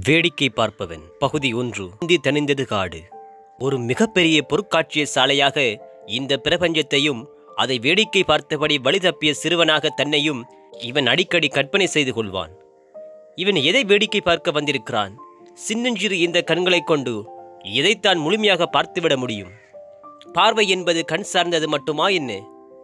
வேடிக்கை பார்ப்பவன் பகுதி ஒன்று இந்தி தணிந்தது காடு ஒரு மிகப்பெரிய பொருட்காட்சிய சாலையாக இந்த பிரபஞ்சத்தையும் அதை வேடிக்கை பார்த்தபடி வழி தப்பிய சிறுவனாக தன்னையும் இவன் அடிக்கடி கற்பனை செய்து கொள்வான் இவன் எதை வேடிக்கை பார்க்க வந்திருக்கிறான் சின்னஞ்சிறு இந்த கண்களைக் கொண்டு எதைத்தான் முழுமையாக பார்த்துவிட முடியும் பார்வை என்பது கண் சார்ந்தது மட்டுமா என்ன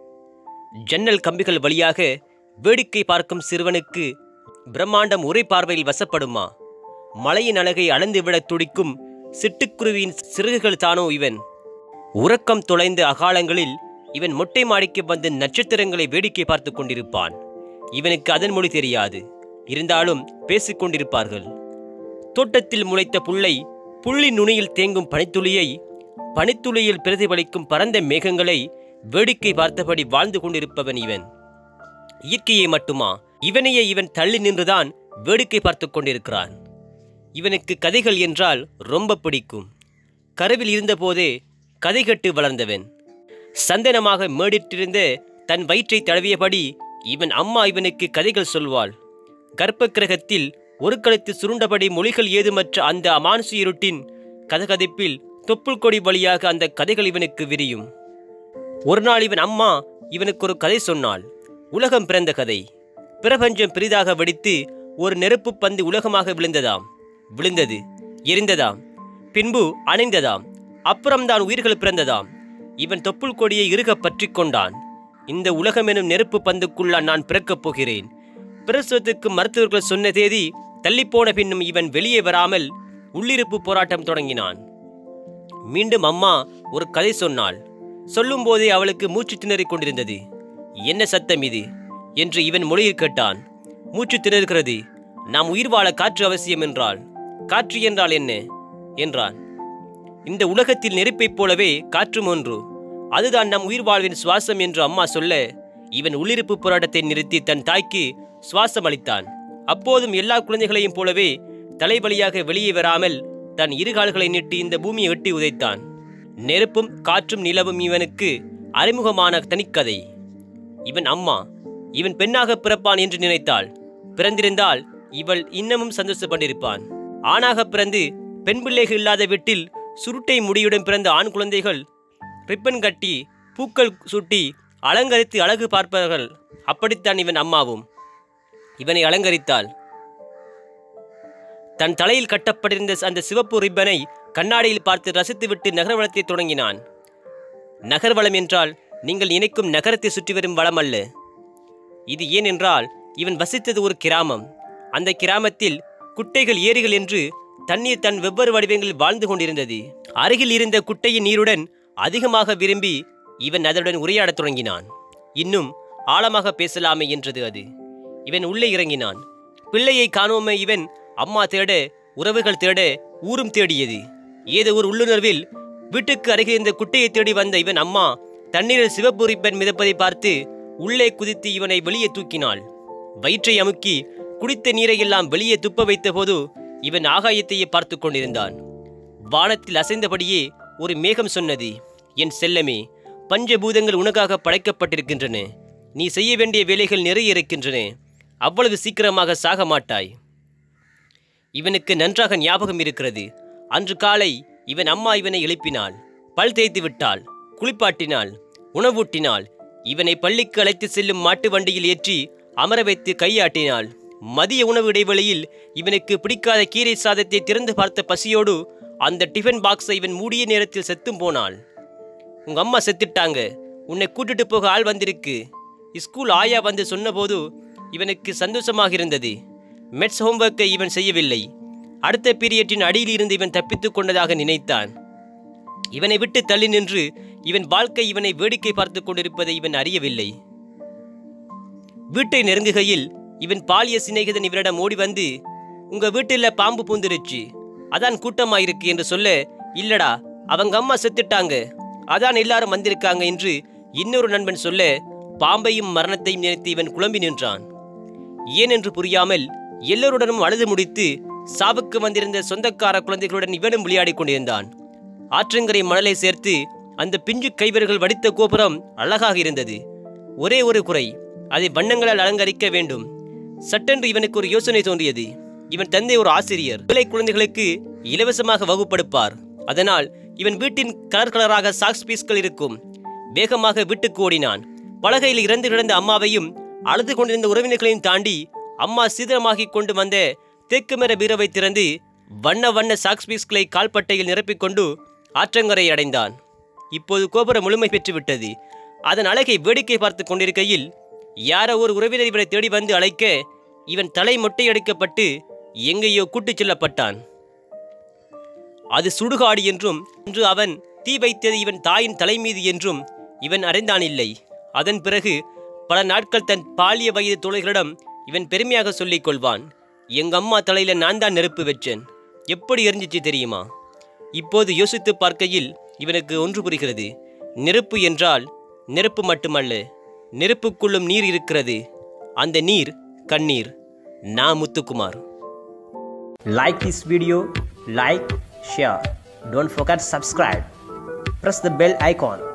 ஜன்னல் கம்பிகள் வழியாக வேடிக்கை பார்க்கும் சிறுவனுக்கு பிரம்மாண்டம் ஒரே பார்வையில் வசப்படுமா மலையின் அழகை அளந்துவிடத் துடிக்கும் சிட்டுக்குருவியின் சிறகுகள் தானோ இவன் உறக்கம் தொலைந்த அகாலங்களில் இவன் மொட்டை மாடிக்கு வந்து நட்சத்திரங்களை வேடிக்கை பார்த்து கொண்டிருப்பான் இவனுக்கு அதன் மொழி தெரியாது இருந்தாலும் பேசிக் கொண்டிருப்பார்கள் தோட்டத்தில் முளைத்த புல்லை புள்ளி நுனியில் தேங்கும் பனித்துளியை பனித்துளியில் பிரதிபலிக்கும் பரந்த மேகங்களை வேடிக்கை பார்த்தபடி வாழ்ந்து கொண்டிருப்பவன் இவன் இயற்கையை மட்டுமா இவனையே இவன் தள்ளி நின்றுதான் வேடிக்கை பார்த்து கொண்டிருக்கிறான் இவனுக்கு கதைகள் என்றால் ரொம்ப பிடிக்கும் கருவில் இருந்தபோதே கதை கட்டு வளர்ந்தவன் சந்தனமாக மேடிட்டிருந்த தன் வயிற்றை தடவியபடி இவன் அம்மா இவனுக்கு கதைகள் சொல்வாள் கர்ப்ப கிரகத்தில் ஒரு கழுத்து சுருண்டபடி மொழிகள் ஏதுமற்ற அந்த அமானுஷ இருட்டின் கதகதைப்பில் தொப்புள் கொடி வழியாக அந்த கதைகள் இவனுக்கு விரியும் ஒரு நாள் இவன் அம்மா இவனுக்கு ஒரு கதை சொன்னாள் உலகம் பிறந்த கதை பிரபஞ்சம் பெரிதாக வெடித்து ஒரு நெருப்பு பந்து உலகமாக விழுந்ததாம் விழுந்தது எரிந்ததாம் பின்பு அணைந்ததாம் அப்புறம்தான் உயிர்கள் பிறந்ததாம் இவன் தொப்புள் கொடியை இறுக பற்றிக் கொண்டான் இந்த உலகம் எனும் நெருப்பு பந்துக்குள்ளா நான் பிறக்கப் போகிறேன் பிரசவத்துக்கு மருத்துவர்கள் சொன்ன தேதி தள்ளிப்போன பின்னும் இவன் வெளியே வராமல் உள்ளிருப்பு போராட்டம் தொடங்கினான் மீண்டும் அம்மா ஒரு கதை சொன்னாள் சொல்லும்போதே அவளுக்கு மூச்சு திணறிக் கொண்டிருந்தது என்ன சத்தம் இது என்று இவன் மொழியில் கேட்டான் மூச்சு திணறுகிறது நாம் உயிர் வாழ காற்று அவசியம் என்றாள் காற்று என்றால் என்ன என்றான் இந்த உலகத்தில் நெருப்பைப் போலவே காற்றும் ஒன்று அதுதான் நம் உயிர் வாழ்வின் சுவாசம் என்று அம்மா சொல்ல இவன் உள்ளிருப்பு போராட்டத்தை நிறுத்தி தன் தாய்க்கு சுவாசம் அளித்தான் அப்போதும் எல்லா குழந்தைகளையும் போலவே தலைவலியாக வெளியே வராமல் தன் இரு கால்களை நீட்டி இந்த பூமியை வெட்டி உதைத்தான் நெருப்பும் காற்றும் நிலவும் இவனுக்கு அறிமுகமான தனிக்கதை இவன் அம்மா இவன் பெண்ணாக பிறப்பான் என்று நினைத்தாள் பிறந்திருந்தால் இவள் இன்னமும் சந்தோஷப்பட்டிருப்பான் ஆணாக பிறந்து பெண் பிள்ளைகள் இல்லாத வீட்டில் சுருட்டை முடியுடன் பிறந்த ஆண் குழந்தைகள் ரிப்பன் கட்டி பூக்கள் சூட்டி அலங்கரித்து அழகு பார்ப்பார்கள் அப்படித்தான் இவன் அம்மாவும் இவனை அலங்கரித்தாள் தன் தலையில் கட்டப்பட்டிருந்த அந்த சிவப்பு ரிப்பனை கண்ணாடியில் பார்த்து ரசித்துவிட்டு நகர்வலத்தை தொடங்கினான் நகர்வலம் என்றால் நீங்கள் நினைக்கும் நகரத்தை சுற்றி வரும் வளம் அல்ல இது ஏனென்றால் இவன் வசித்தது ஒரு கிராமம் அந்த கிராமத்தில் குட்டைகள் ஏரிகள் என்று தண்ணீர் தன் வெவ்வேறு வடிவங்களில் வாழ்ந்து கொண்டிருந்தது அருகில் இருந்த குட்டையின் நீருடன் அதிகமாக விரும்பி இவன் அதனுடன் உரையாடத் தொடங்கினான் இன்னும் ஆழமாக பேசலாமே என்றது அது இவன் உள்ளே இறங்கினான் பிள்ளையை காணோமே இவன் அம்மா தேட உறவுகள் தேட ஊரும் தேடியது ஏதோ ஒரு உள்ளுணர்வில் வீட்டுக்கு அருகே இருந்த குட்டையை தேடி வந்த இவன் அம்மா தண்ணீரில் சிவப்பு ரிப்பன் மிதப்பதை பார்த்து உள்ளே குதித்து இவனை வெளியே தூக்கினாள் வயிற்றை அமுக்கி குடித்த நீரை எல்லாம் வெளியே துப்ப வைத்தபோது இவன் ஆகாயத்தையே பார்த்து கொண்டிருந்தான் வானத்தில் அசைந்தபடியே ஒரு மேகம் சொன்னது என் செல்லமே பஞ்சபூதங்கள் உனக்காக படைக்கப்பட்டிருக்கின்றன நீ செய்ய வேண்டிய வேலைகள் நிறைய இருக்கின்றன அவ்வளவு சீக்கிரமாக சாக மாட்டாய் இவனுக்கு நன்றாக ஞாபகம் இருக்கிறது அன்று காலை இவன் அம்மா இவனை எழுப்பினாள் பல் தேய்த்து விட்டாள் குளிப்பாட்டினாள் உணவூட்டினாள் இவனை பள்ளிக்கு அழைத்து செல்லும் மாட்டு வண்டியில் ஏற்றி அமர வைத்து கையாட்டினாள் மதிய உணவு இடைவெளியில் இவனுக்கு பிடிக்காத கீரை சாதத்தை திறந்து பார்த்த பசியோடு அந்த டிஃபன் பாக்ஸை இவன் மூடிய நேரத்தில் செத்தும் போனாள் உங்க அம்மா செத்துட்டாங்க உன்னை கூட்டிட்டு போக ஆள் வந்திருக்கு ஸ்கூல் ஆயா வந்து சொன்னபோது இவனுக்கு சந்தோஷமாக இருந்தது மெட்ஸ் ஹோம்ஒர்க்கை இவன் செய்யவில்லை அடுத்த பீரியட்டின் அடியில் இருந்து இவன் தப்பித்துக் கொண்டதாக நினைத்தான் இவனை விட்டு தள்ளி நின்று இவன் வாழ்க்கை இவனை வேடிக்கை பார்த்து கொண்டிருப்பதை இவன் அறியவில்லை வீட்டை நெருங்குகையில் இவன் பாலிய சிநேகிதன் இவனிடம் ஓடி வந்து உங்க வீட்டில் பாம்பு பூந்துருச்சு அதான் கூட்டமாயிருக்கு என்று சொல்ல இல்லடா அவங்க அம்மா செத்துட்டாங்க அதான் எல்லாரும் வந்திருக்காங்க என்று இன்னொரு நண்பன் சொல்ல பாம்பையும் மரணத்தையும் நினைத்து இவன் குழம்பி நின்றான் ஏனென்று புரியாமல் எல்லோருடனும் அழுது முடித்து சாவுக்கு வந்திருந்த சொந்தக்கார குழந்தைகளுடன் இவனும் விளையாடிக் கொண்டிருந்தான் ஆற்றங்கரை மணலை சேர்த்து அந்த பிஞ்சு கைவர்கள் வடித்த கோபுரம் அழகாக இருந்தது ஒரே ஒரு குறை அதை வண்ணங்களால் அலங்கரிக்க வேண்டும் சட்டென்று இவனுக்கு ஒரு யோசனை தோன்றியது இவன் தந்தை ஒரு ஆசிரியர் பிள்ளை குழந்தைகளுக்கு இலவசமாக வகுப்படுப்பார் அதனால் இவன் வீட்டின் கலர் கலராக சாக்ஸ் பீஸ்கள் இருக்கும் வேகமாக வீட்டுக்கு ஓடினான் பலகையில் இறந்து கிடந்த அம்மாவையும் அழுது கொண்டிருந்த உறவினர்களையும் தாண்டி அம்மா சீதனமாகிக் கொண்டு வந்த தேக்கு மர பீரவை திறந்து வண்ண வண்ண சாக்ஸ் பீஸ்களை கால்பட்டையில் நிரப்பிக்கொண்டு ஆற்றங்கரை அடைந்தான் இப்போது கோபுரம் முழுமை பெற்றுவிட்டது அதன் அழகை வேடிக்கை பார்த்து கொண்டிருக்கையில் யாரோ ஒரு உறவினர் இவனை தேடி வந்து அழைக்க இவன் தலை மொட்டையடிக்கப்பட்டு எங்கேயோ கூட்டிச் செல்லப்பட்டான் அது சுடுகாடு என்றும் இன்று அவன் தீ வைத்தது இவன் தாயின் தலை மீது என்றும் இவன் அறிந்தானில்லை அதன் பிறகு பல நாட்கள் தன் பாலிய வயது தோழர்களிடம் இவன் பெருமையாக சொல்லிக் கொள்வான் எங்க அம்மா தலையில நான் தான் நெருப்பு வச்சேன் எப்படி எரிஞ்சிச்சு தெரியுமா இப்போது யோசித்து பார்க்கையில் இவனுக்கு ஒன்று புரிகிறது நெருப்பு என்றால் நெருப்பு மட்டுமல்ல நெருப்புக்குள்ளும் நீர் இருக்கிறது அந்த நீர் கண்ணீர் நான் Muthukumar Like this video, like, share. Don't forget subscribe. Press the bell icon